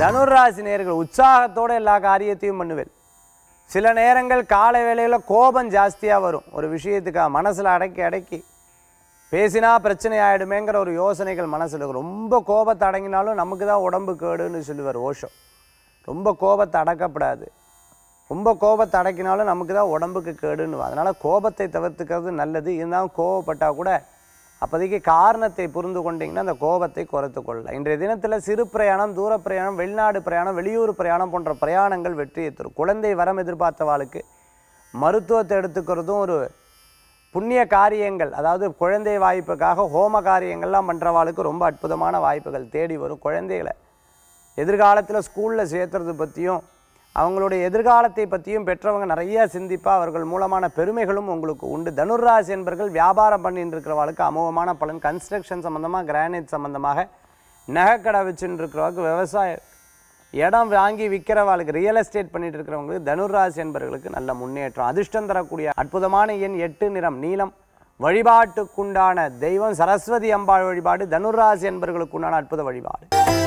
தனுராசி நேர்கள் உற்சாகத்தோட எல்லா காரியத்தையும் பண்ணுவேன் சில நேரங்கள் காலை வேளையில் கோபம் ஜாஸ்தியாக வரும் ஒரு விஷயத்துக்காக மனசில் அடக்கி அடக்கி பேசினா பிரச்சனை ஆகிடுமேங்கிற ஒரு யோசனைகள் மனசில் இருக்கும் ரொம்ப கோபத்தை அடங்கினாலும் நமக்கு தான் உடம்பு கேடுன்னு சொல்லுவார் ஓஷோ ரொம்ப கோபத்தை அடக்கப்படாது ரொம்ப கோபத்தை அடக்கினாலும் நமக்கு தான் உடம்புக்கு கேடுன்னு அதனால் கோபத்தை தவிர்த்துக்கிறது நல்லது இருந்தாலும் கோபப்பட்டால் கூட அப்போதைக்கு காரணத்தை புரிந்து கொண்டீங்கன்னா அந்த கோபத்தை குறைத்து கொள்ளலாம் இன்றைய தினத்தில் சிறு பிரயாணம் தூர பிரயாணம் வெளிநாடு பிரயாணம் வெளியூர் பிரயாணம் போன்ற பிரயாணங்கள் வெற்றியை தரும் குழந்தை வரம் எதிர்பார்த்தவாளுக்கு மருத்துவத்தை எடுத்துக்கிறதும் ஒரு புண்ணிய காரியங்கள் அதாவது குழந்தை வாய்ப்புக்காக ஹோம காரியங்கள்லாம் பண்ணுறவாளுக்கு ரொம்ப அற்புதமான வாய்ப்புகள் தேடி வரும் குழந்தைகளை எதிர்காலத்தில் ஸ்கூலில் சேர்த்துறது பற்றியும் அவங்களுடைய எதிர்காலத்தை பற்றியும் பெற்றவங்க நிறைய சிந்திப்பா அவர்கள் மூலமான பெருமைகளும் உங்களுக்கு உண்டு தனுர்ராசி என்பர்கள் வியாபாரம் பண்ணிட்டு இருக்கிறவங்களுக்கு அமோகமான பலன் கன்ஸ்ட்ரக்ஷன் சம்மந்தமாக கிரானைட் சம்மந்தமாக நகைக்கடை வச்சுட்டு இருக்கிறவங்களுக்கு விவசாய இடம் வாங்கி விற்கிறவாளுக்கு ரியல் எஸ்டேட் பண்ணிட்டு இருக்கிறவங்களுக்கு தனுர்ராசி என்பவர்களுக்கு நல்ல முன்னேற்றம் அதிர்ஷ்டம் தரக்கூடிய அற்புதமான எண் எட்டு நிறம் நீலம் வழிபாட்டுக்குண்டான தெய்வம் சரஸ்வதி அம்பாள் வழிபாடு தனுர்ராசி என்பவர்களுக்கு உண்டான அற்புத வழிபாடு